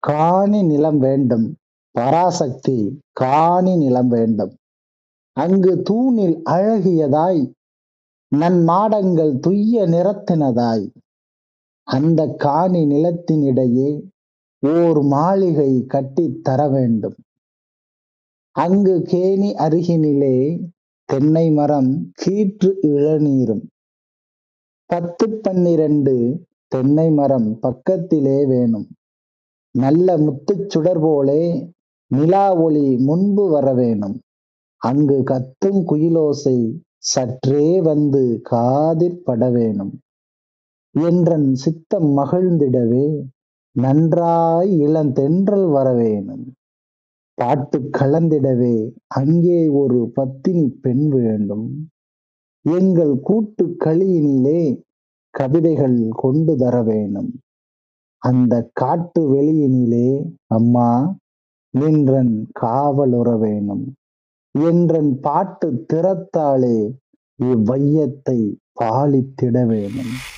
காணி நிலம் வேண்டும் பராசக்தி காணி நிலம் வேண்டும் அங்கு தூணில் அழகியதாய் நன் மாடங்கள் துய்ய நிறத்தினதாய் அந்த காணி நிலத்தினிடையே ஓர் மாளிகை கட்டித் தர வேண்டும் அங்கு கேணி அருகினிலே தென்னை மரம் கீற்று இளநீரும் பத்து பன்னிரண்டு தென்னை மரம் பக்கத்திலே வேணும் நல்ல முத்துச் சுடர் போலே நிலா ஒளி முன்பு வர வேணும் அங்கு கத்தும் குயிலோசை சற்றே வந்து காதிற் பட வேணும் என்றன் சித்தம் மகிழ்ந்திடவே நன்றாய் இளந்தென்றல் வரவேணும் பாட்டு கலந்திடவே அங்கே ஒரு பத்தினி பெண் வேண்டும் எங்கள் கூட்டு களியினிலே கவிதைகள் கொண்டு தர வேணும் அந்த காட்டு வெளியினிலே அம்மா நின்றன் காவலுற வேணும் என்றன் பாட்டு திறத்தாலே இவ்வையத்தை பாலித்திட வேணும்